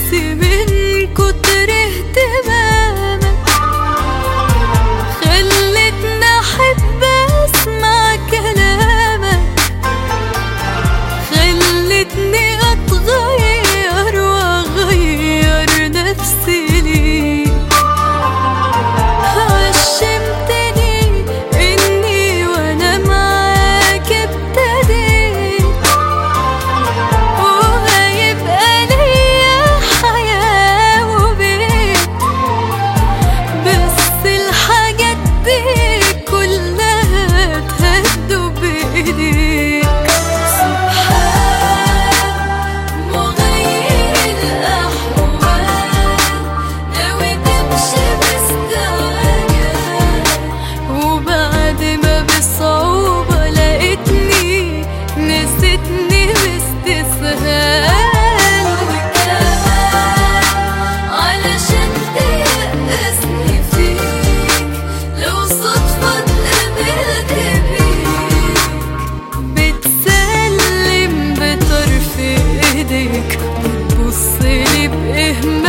نفسي من كتر اهتمامك خلتني احب اسمع كلامك خلتني اتغير واغير نفسي ليك عشمتني اني وانا معاك ابتديت وهيبقى ليا حياة وبيت بس الحاجات دي كلها تهدوا بإيديك سبحان مغير الأحوال ناوي تمشي باستعجال وبعد ما بصعوبة لقيتني نسيتني باستسهال وكمان علشان تيأسني فيك لو صدفة اتقابلت بيك بتسلم بطرف ايديك بتبصلي بإهمال